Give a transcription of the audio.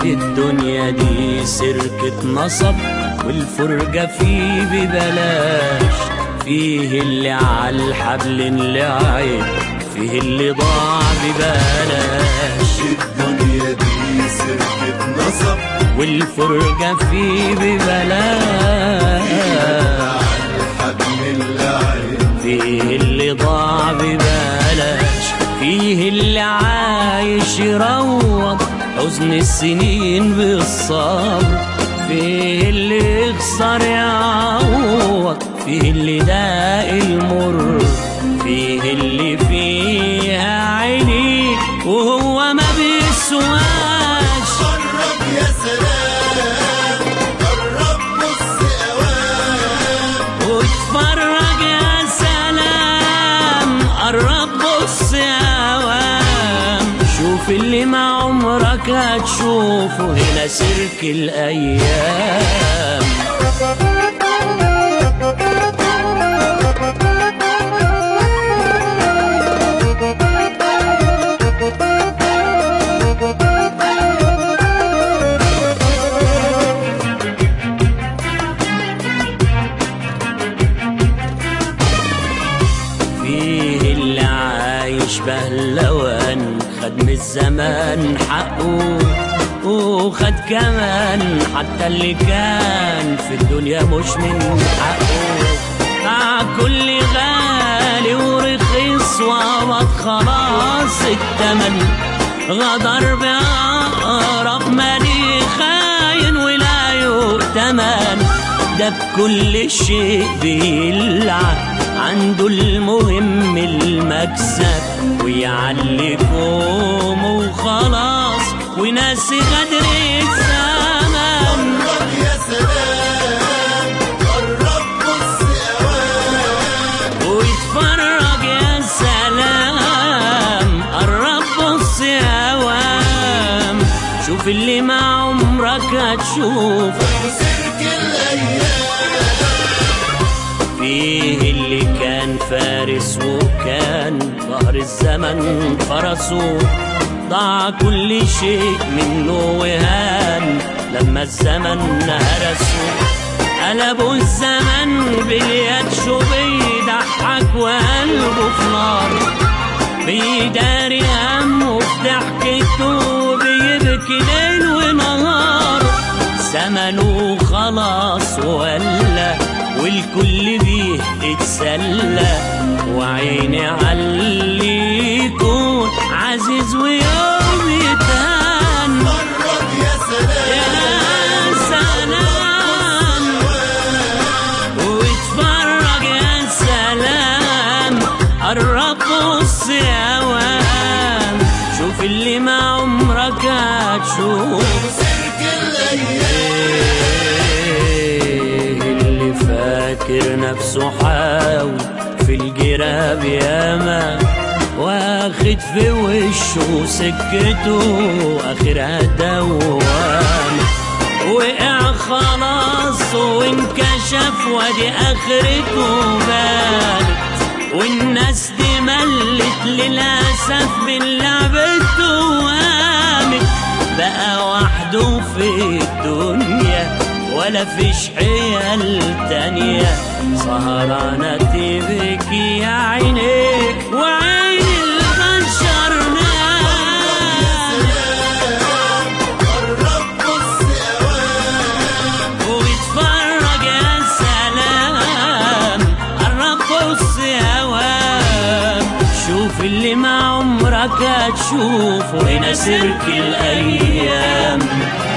الدنيا دي سرقة نصب والفرجة فيه ببلاش فيه اللي على الحبل انلعب فيه اللي ضاع ببلاش الدنيا دي سرقة نصب والفرجة فيه ببلاش حبل اللعب فيه اللي ضاع ببلاش فيه اللي عايش يروض حزن السنين بالصبر فيه اللي يخسر يعوض فيه اللي داق المر فيه اللي فيها عيني وهو ما بيسواش قرب يا سلام قرب بص اوام واتفرج يا سلام قرب بص يا وام شوف اللي ما عمرك هتشوفه هنا سيرك الايام فيه اللي عايش بهلوان خد من الزمان حقه وخد كمان حتى اللي كان في الدنيا مش من حقه مع كل غالي ورخيص وقبض خلاص التمن غدر بأقرب مالي خاين ولا يؤتمن ده بكل شيء بيلعب عنده المهم المكسب ويعليكم وخلاص وناسي غدر الزمن قرب يا سلام قرب بص اوام ويتفرج يا سلام قرب بص يا وام شوف اللي ما عمرك هتشوفه سرك الايام فيه اللي كان فارس وكان ظهر الزمن فرسه ضاع كل شيء منه وهان لما الزمن هرسه قلبوا الزمن باليد شو بيضحك وقلبه في نار بيداري همه في ضحكته بيبكي ليل ونهار زمنه خلاص ولا والكل بيه اتسلى وعيني علي يكون عزيز ويوم يتهان قرب يا سلام يا سلام واتفرج يا سلام قرب بص يا وام شوف اللي ما عمرك هتشوف سرك الايام إيه اللي فاكر نفسه حاوي في الجراب ياما واخد في وشه سكته اخرها دوام وقع خلاص وانكشف وادي اخرته بانت والناس دي ملت للاسف من لعبته وقامت بقى وحده في الدنيا ولا فيش حيل تانية سهرانة تبكي يا عينيك وعين البشر نام قرب بص اوام ويتفرج يا سلام قرب بص يا وام شوف اللي ما عمرك هتشوفه هنا سيرك الايام